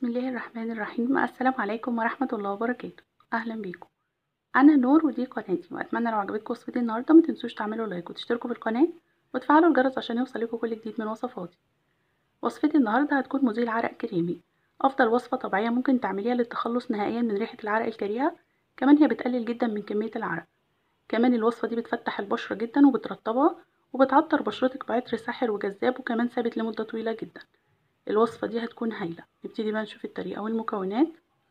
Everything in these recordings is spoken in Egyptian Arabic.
بسم الله الرحمن الرحيم السلام عليكم ورحمة الله وبركاته أهلا بيكم أنا نور ودي قناتي وأتمنى لو عجبتكم وصفتي النهاردة متنسوش تعملوا لايك وتشتركوا في القناة وتفعلوا الجرس عشان يوصلكوا كل جديد من وصفاتي وصفتي النهاردة هتكون مزيل عرق كريمي أفضل وصفة طبيعية ممكن تعمليها للتخلص نهائيا من ريحة العرق الكريهة كمان هي بتقلل جدا من كمية العرق كمان الوصفة دي بتفتح البشرة جدا وبترطبها وبتعطر بشرتك بعطر ساحر وجذاب وكمان ثابت لمدة طويلة جدا الوصفة دي هتكون هايلة نبتدي بقى نشوف الطريقة والمكونات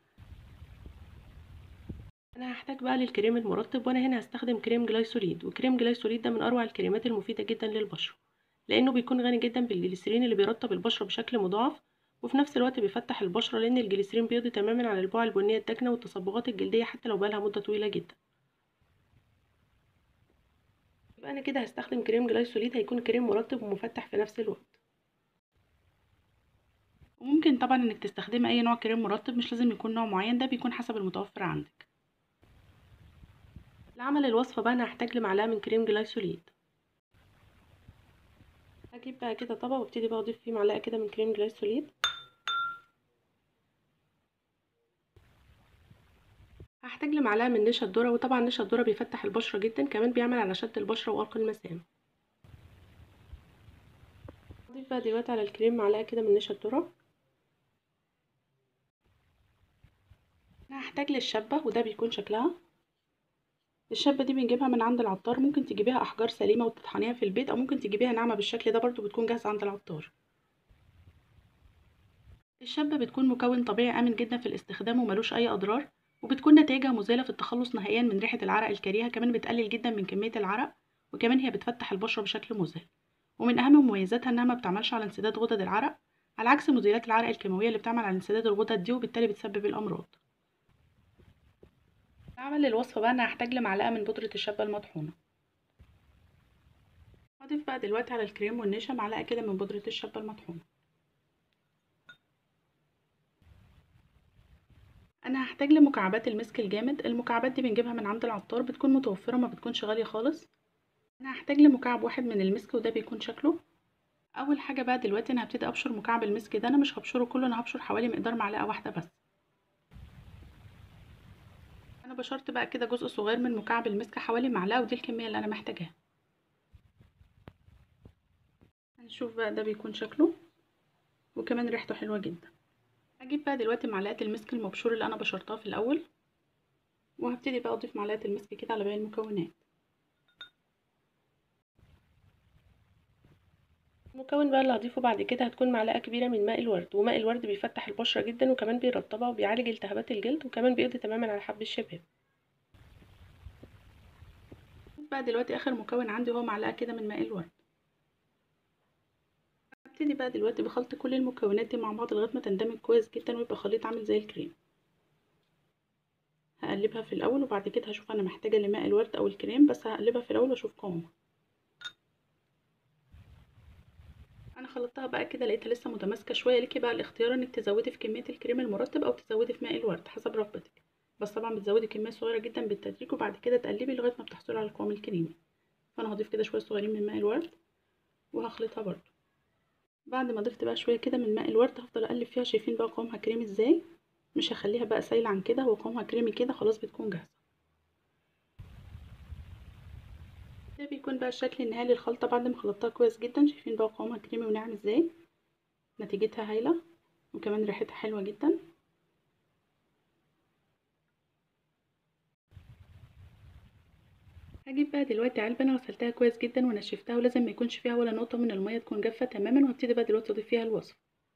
انا هحتاج بقى للكريم المرطب وانا هنا هستخدم كريم جلايسوليد وكريم جلايسوليد ده من اروع الكريمات المفيدة جدا للبشرة لانه بيكون غني جدا بالجليسرين اللي بيرطب البشرة بشكل مضاعف وفي نفس الوقت بيفتح البشرة لان الجليسرين بيقضي تماما على البقع البنية الداكنة والتصبغات الجلدية حتى لو بقالها مدة طويلة جدا يبقى انا كده هستخدم كريم جلايسوليد هيكون كريم مرطب ومفتح في نفس الوقت وممكن طبعا انك تستخدمي اي نوع كريم مرطب مش لازم يكون نوع معين ده بيكون حسب المتوفر عندك لعمل الوصفة بقى انا هحتاج لمعلقة من كريم جلايسوليد هجيب بقى كده طبق وابتدي بقى اضيف فيه معلقة كده من كريم جلايسوليد هحتاج لمعلقة من نشا الذرة وطبعا نشا الذرة بيفتح البشرة جدا كمان بيعمل على شد البشرة وارق المسام اضيف بقى دلوقتي على الكريم معلقة كده من نشا الذرة انا هحتاج للشبة وده بيكون شكلها الشبة دي بنجيبها من عند العطار ممكن تجيبيها احجار سليمة وتطحنيها في البيت او ممكن تجيبيها ناعمة بالشكل ده برضو بتكون جاهزة عند العطار الشبة بتكون مكون طبيعي امن جدا في الاستخدام وملوش اي اضرار وبتكون نتائجها مزالة في التخلص نهائيا من ريحة العرق الكريهة كمان بتقلل جدا من كمية العرق وكمان هي بتفتح البشرة بشكل مذهل ومن اهم مميزاتها انها ما بتعملش على انسداد غدد العرق على عكس مزيلات العرق الكيماوية اللي بتعمل على انسداد الغدد دي وبالتالي بتسبب الامراض لعمل الوصفة بقى انا هحتاج لمعلقة من بودرة الشبة المطحونة هضيف بقى دلوقتي على الكريم والنشا معلقة كده من بودرة الشبة المطحونة انا هحتاج لمكعبات المسك الجامد المكعبات دي بنجيبها من عند العطار بتكون متوفرة ما بتكونش غالية خالص انا هحتاج لمكعب واحد من المسك وده بيكون شكله اول حاجة بقى دلوقتي انا هبتدي ابشر مكعب المسك ده انا مش هبشره كله انا هبشر حوالي مقدار معلقة واحدة بس انا بشرت بقى كده جزء صغير من مكعب المسك حوالي معلقة ودي الكمية اللي انا محتاجاها هنشوف بقى ده بيكون شكله وكمان ريحته حلوة جدا هجيب بقى دلوقتي معلقة المسك المبشور اللي انا بشرتها في الاول وهبتدي بقى اضيف معلقة المسك كده على باقي المكونات المكون بقى اللي هضيفه بعد كده هتكون معلقة كبيرة من ماء الورد وماء الورد بيفتح البشرة جدا وكمان بيرطبها وبيعالج التهابات الجلد وكمان بيقضي تماما على حب الشباب بقى دلوقتي اخر مكون عندي هو معلقة كده من ماء الورد هبتدي بقى دلوقتي بخلط كل المكونات دي مع بعض لغايه ما تندمج كويس جدا ويبقى خليط عامل زي الكريم هقلبها في الاول وبعد كده هشوف انا محتاجه لماء الورد او الكريم بس هقلبها في الاول واشوف قوامها انا خلطتها بقى كده لقيتها لسه متماسكه شويه ليكي بقى الاختيار انك تزودي في كميه الكريم المرطب او تزودي في ماء الورد حسب رغبتك بس طبعا بتزودي كميه صغيره جدا بالتدريج وبعد كده تقلبي لغايه ما بتحصلي على القوام الكريمي فانا هضيف كده شويه صغيرين من ماء الورد وهخلطها برضو بعد ما ضفت بقى شويه كده من ماء الورد هفضل اقلب فيها شايفين بقى قوامها كريمي ازاي مش هخليها بقى سايله عن كده هو قوامها كريمي كده خلاص بتكون جاهزه ده بيكون بقى الشكل النهائي للخلطه بعد ما خلطتها كويس جدا شايفين بقى قوامها كريمي وناعم ازاي نتيجتها هايله وكمان ريحتها حلوه جدا هجيب بقى دلوقتي علبه انا غسلتها كويس جدا ونشفتها ولازم ما يكونش فيها ولا نقطه من الميه تكون جافه تماما وهبتدي بقى دلوقتي اضيف فيها الوصفه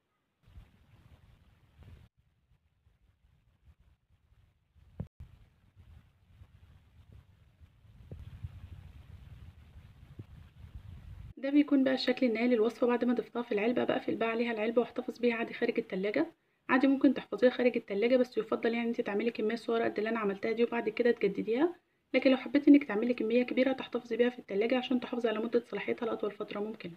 ده بيكون بقى الشكل النهائي للوصفه بعد ما ضفتها في العلبه بقفل بقى عليها العلبه واحتفظ بيها عادي خارج التلاجة عادي ممكن تحفظيها خارج التلاجة بس يفضل يعني انت تعملي كميه صغيره قد اللي انا عملتها دي وبعد كده تجدديها لكن لو حبيتي انك تعملي كميه كبيره تحتفظي بيها في التلاجة عشان تحافظي على مده صلاحيتها لاطول فتره ممكنه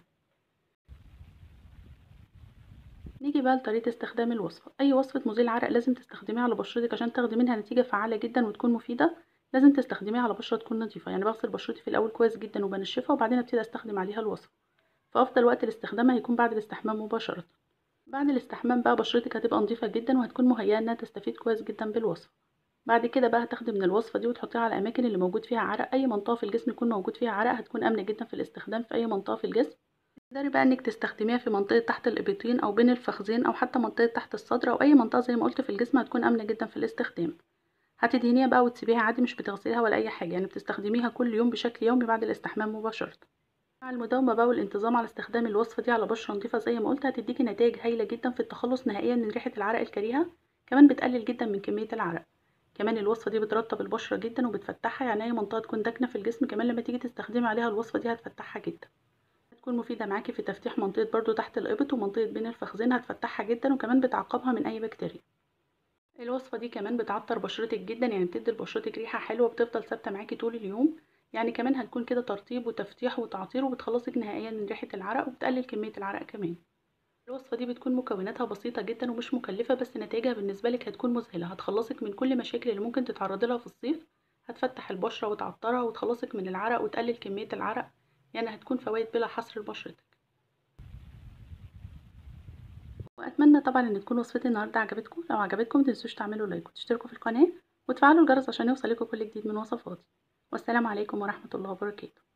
نيجي بقى لطريقه استخدام الوصفه اي وصفه مزيل عرق لازم تستخدميها على بشرتك عشان تاخدي منها نتيجه فعاله جدا وتكون مفيده لازم تستخدميها على بشره تكون نظيفه يعني بغسل بشرتي في الاول كويس جدا وبنشفها وبعدين ابتدي استخدم عليها الوصفه فافضل وقت لاستخدامها هيكون بعد الاستحمام مباشره بعد الاستحمام بقى بشرتك هتبقى نظيفة جدا وهتكون مهيئة انها تستفيد كويس جدا بالوصفة بعد كده بقى هتاخدي من الوصفة دي وتحطيها على الأماكن اللي موجود فيها عرق أي منطقة في الجسم يكون موجود فيها عرق هتكون آمنة جدا في الاستخدام في أي منطقة في الجسم تقدري بقى انك تستخدميها في منطقة تحت الإبطين أو بين الفخذين أو حتى منطقة تحت الصدر أو أي منطقة زي ما قلت في الجسم هتكون آمنة جدا في الاستخدام هتدهنيها بقى وتسيبيها عادي مش بتغسليها ولا أي حاجة يعني بتستخدميها كل يوم بشكل يومي بعد الاستحمام مباشرة مع المداومة بقى والانتظام على استخدام الوصفة دي على بشرة نظيفة زي ما قلت هتديكي نتائج هايلة جدا في التخلص نهائيا من ريحة العرق الكريهة كمان بتقلل جدا من كمية العرق كمان الوصفة دي بترطب البشرة جدا وبتفتحها يعني أي منطقة تكون داكنة في الجسم كمان لما تيجي تستخدمي عليها الوصفة دي هتفتحها جدا هتكون مفيدة معاكي في تفتيح منطقة برضو تحت الإبط ومنطقة بين الفخذين هتفتحها جدا وكمان بتعقمها من أي بكتيريا الوصفة دي كمان بتعطر بشرتك جدا يعني بتدي لبشرتك ريحة حلوة بتفضل ثابتة معاكي طول اليوم يعني كمان هتكون كده ترطيب وتفتيح وتعطير وبتخلصك نهائيا من ريحة العرق وبتقلل كمية العرق كمان الوصفة دي بتكون مكوناتها بسيطة جدا ومش مكلفة بس نتائجها بالنسبة لك هتكون مذهلة هتخلصك من كل مشاكل اللي ممكن تتعرضي لها في الصيف هتفتح البشرة وتعطرها وتخلصك من العرق وتقلل كمية العرق يعني هتكون فوائد بلا حصر لبشرتك واتمنى طبعا ان تكون وصفتي النهارده عجبتكم لو عجبتكم متنسوش تعملوا لايك وتشتركوا في القناه وتفعلوا الجرس عشان يوصلكوا كل جديد من وصفاتي والسلام عليكم ورحمه الله وبركاته